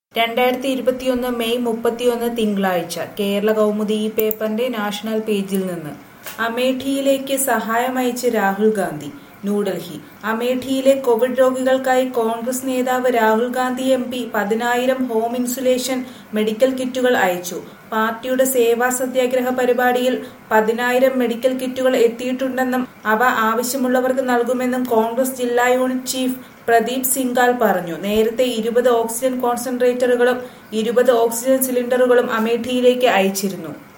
രണ്ടായിരത്തി ഇരുപത്തിയൊന്ന് മെയ് മുപ്പത്തിയൊന്ന് തിങ്കളാഴ്ച കേരള കൗമുദി ഈ പേപ്പറിന്റെ നാഷണൽ പേജിൽ നിന്ന് അമേഠിയിലേക്ക് സഹായമയച്ച് രാഹുൽ ഗാന്ധി ന്യൂഡൽഹി അമേഠിയിലെ കോവിഡ് രോഗികൾക്കായി കോൺഗ്രസ് നേതാവ് രാഹുൽ ഗാന്ധി എം പി പതിനായിരം ഹോം ഇൻസുലേഷൻ മെഡിക്കൽ കിറ്റുകൾ അയച്ചു പാർട്ടിയുടെ സേവാ സത്യാഗ്രഹ പരിപാടിയിൽ പതിനായിരം മെഡിക്കൽ കിറ്റുകൾ എത്തിയിട്ടുണ്ടെന്നും അവ ആവശ്യമുള്ളവർക്ക് നൽകുമെന്നും കോൺഗ്രസ് ജില്ലാ യൂണിറ്റ് ചീഫ് പ്രദീപ് സിംഗാൽ പറഞ്ഞു നേരത്തെ ഇരുപത് ഓക്സിജൻ കോൺസെൻട്രേറ്ററുകളും ഇരുപത് ഓക്സിജൻ സിലിണ്ടറുകളും അമേഠിയിലേക്ക് അയച്ചിരുന്നു